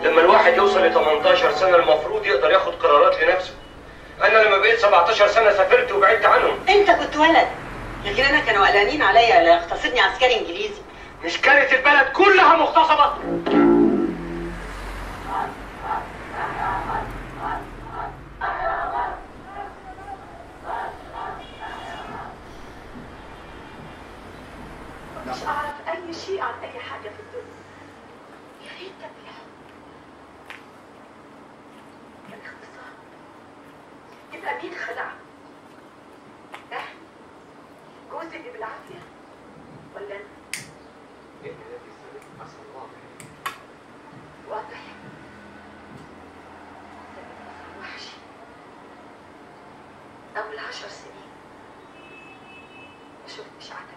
لما الواحد يوصل ل 18 سنه المفروض يقدر ياخد قرارات لنفسه انا لما بقيت 17 سنه سافرت وبعدت عنهم انت كنت ولد لكن انا كانوا قلقانين عليا لا يغتصبني عسكري انجليزي مش كانت البلد كلها مغتصبه مش أعرف أي شيء عن أي حاجة في الدنيا يا ريتك بالحب بالاختصار يبقى مين خدع؟ إحنا جوزي اللي بالعافية ولا أنا؟ واضح وحشي أول عشر سنين ما شفتش عتبة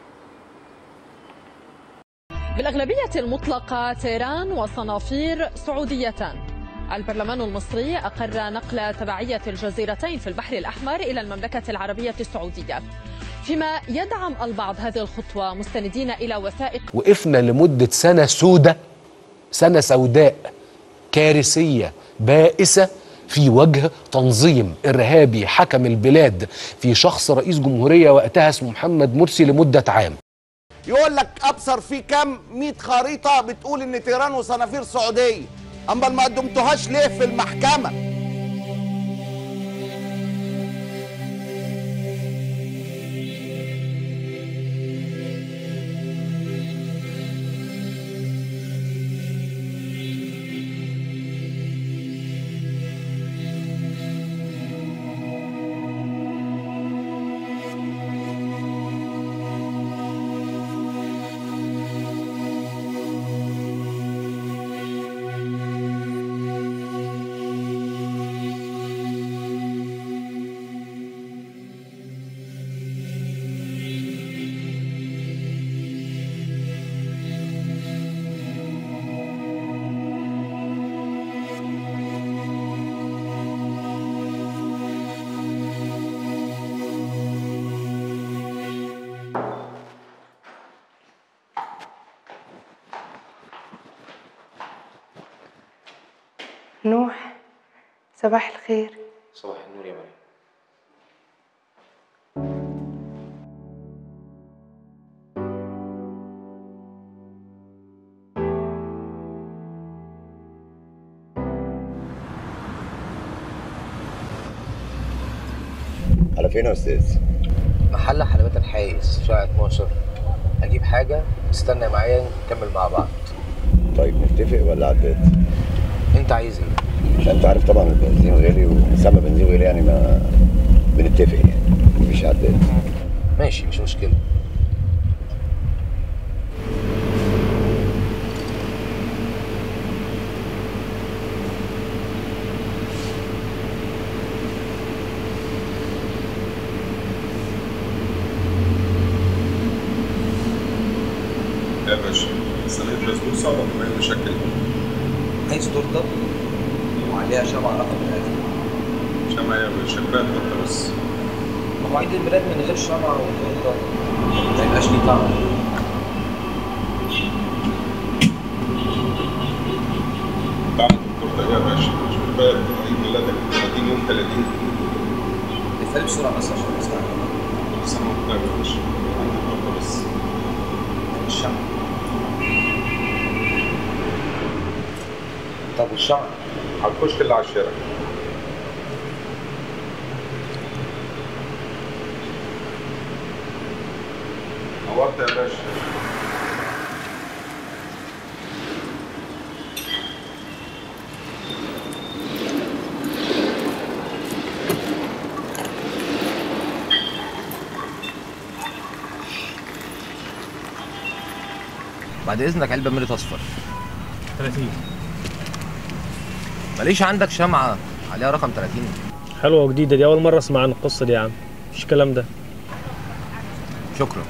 بالأغلبية المطلقة تيران وصنافير سعوديتان البرلمان المصري أقر نقل تبعية الجزيرتين في البحر الأحمر إلى المملكة العربية السعودية فيما يدعم البعض هذه الخطوة مستندين إلى وثائق وقفنا لمدة سنة سودة سنة سوداء كارثية بائسة في وجه تنظيم إرهابي حكم البلاد في شخص رئيس جمهورية وقتها اسمه محمد مرسي لمدة عام يقول لك ابصر في كام 100 خريطه بتقول ان تيران وصنافير سعوديه اما ما قدمتوهاش ليه في المحكمه نوح صباح الخير صباح النور يا مريم على فين يا استاذ؟ محل حلويات الحايس شارع 12 اجيب حاجه تستنى معايا نكمل مع بعض طيب نتفق ولا عداد؟ انت عايز ايه عشان انت عارف طبعا البنزين غالي وسما بنزين غالي يعني ما بنتفق يعني مفيش عداد ماشي مش مشكله يا باشا صينية بسبوسة ولا طبيعي مشكل؟ عايز تورته وعليها شمعة رقم 30 شمع يا باشا كفاية تورتة بس ما هو عيد الميلاد من غير شمعة وتورته ما يبقاش ليه طعم طعم التورتة إيه يا باشا؟ مش كفاية عيد ميلادك 30 يوم 30 افعلي بسرعة بس عشان نستعجل كل سنة وأنت طيب يا باشا عندي تورتة بس الشمعة طب والشمعة على الكشك اللي على الشارع نورت يا باشا بعد اذنك علبة ميريت اصفر 30 ماليش عندك شمعة عليها رقم 30 حلوة وجديدة دي أول مرة أسمع عن القصة دي يا عم مش الكلام ده شكرا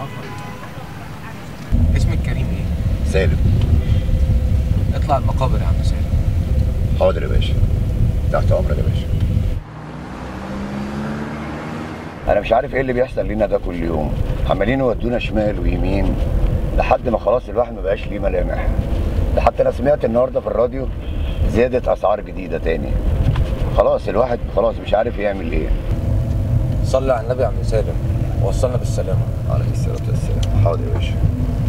اسمك كريم ايه؟ سالم اطلع المقابر يا عم سالم حاضر يا باشا تحت امرك يا باشا انا مش عارف ايه اللي بيحصل لنا ده كل يوم عمالين يودونا شمال ويمين لحد ما خلاص الواحد ما بقاش ليه ملامح ده حتى انا سمعت النهارده في الراديو زياده اسعار جديده تاني خلاص الواحد خلاص مش عارف يعمل ايه صلي على النبي يا عم سالم وصلنا بالسلامه عليه الصلاه والسلام حاضر يا باشا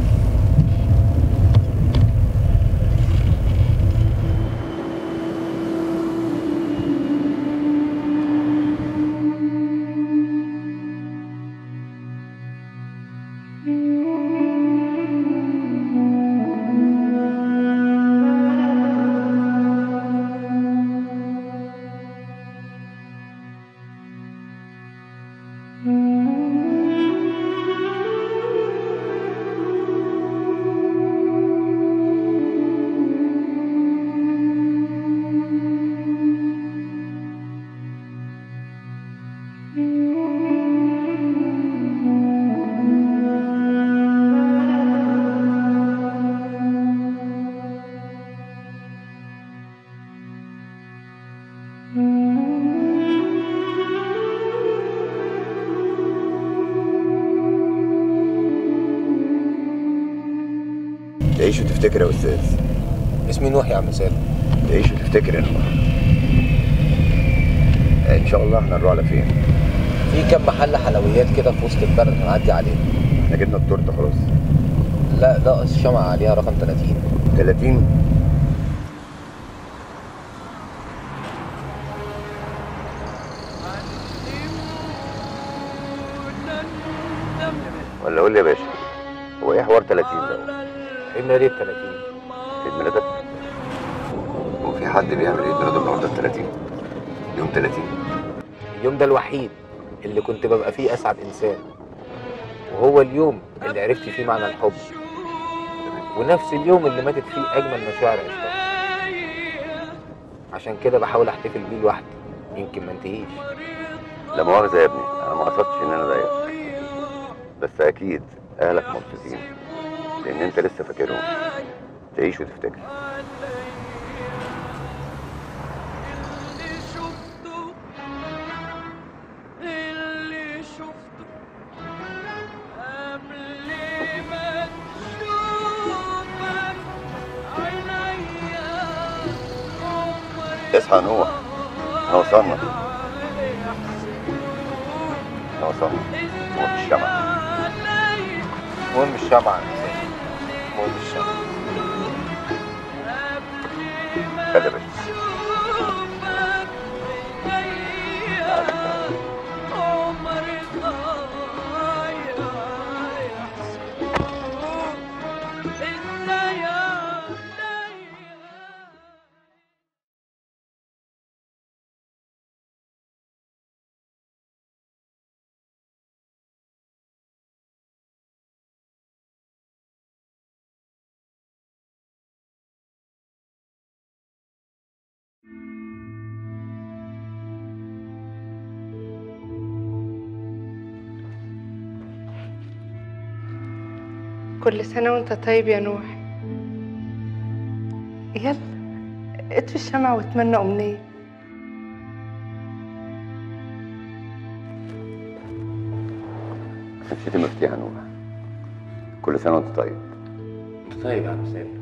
تعيش وتفتكر يا استاذ اسمي نوح يا عم سالم تعيش وتفتكر يا نوح ان شاء الله احنا نروح على فين في كام محل حلويات كده في وسط البلد هنعدي عليه احنا جبنا التورته خلاص لا لا الشمعة عليها رقم 30 30 ولا قول لي يا باشا هو ايه حوار 30 ده؟ عيد ميلادي ال 30 عيد ميلادك؟ هو في حد بيعمل عيد ميلاده النهارده ال 30 يوم 30 اليوم ده الوحيد اللي كنت ببقى فيه اسعد انسان وهو اليوم اللي عرفت فيه معنى الحب ونفس اليوم اللي ماتت فيه اجمل مشاعر عشتها عشان كده بحاول احتفل بيه لوحدي يمكن ما انتهيش لا مؤاخذة يا ابني أنا ما قصدتش إن أنا ضايقك بس أكيد أهلك مبسوطين لأن أنت لسه فاكرهم تعيش وتفتكر اصحى يا نوح احنا وصلنا احنا وصلنا هو في الشمعة المهم الشمعة يا عم سالم. المهم الشمعة خلي يا باشا كل سنة وانت طيب يا نوح يلا اطفي الشمع واتمنى أمنية نسيت المفتاح يا نوح كل سنة وأنت طيب انت طيب يا عم سالم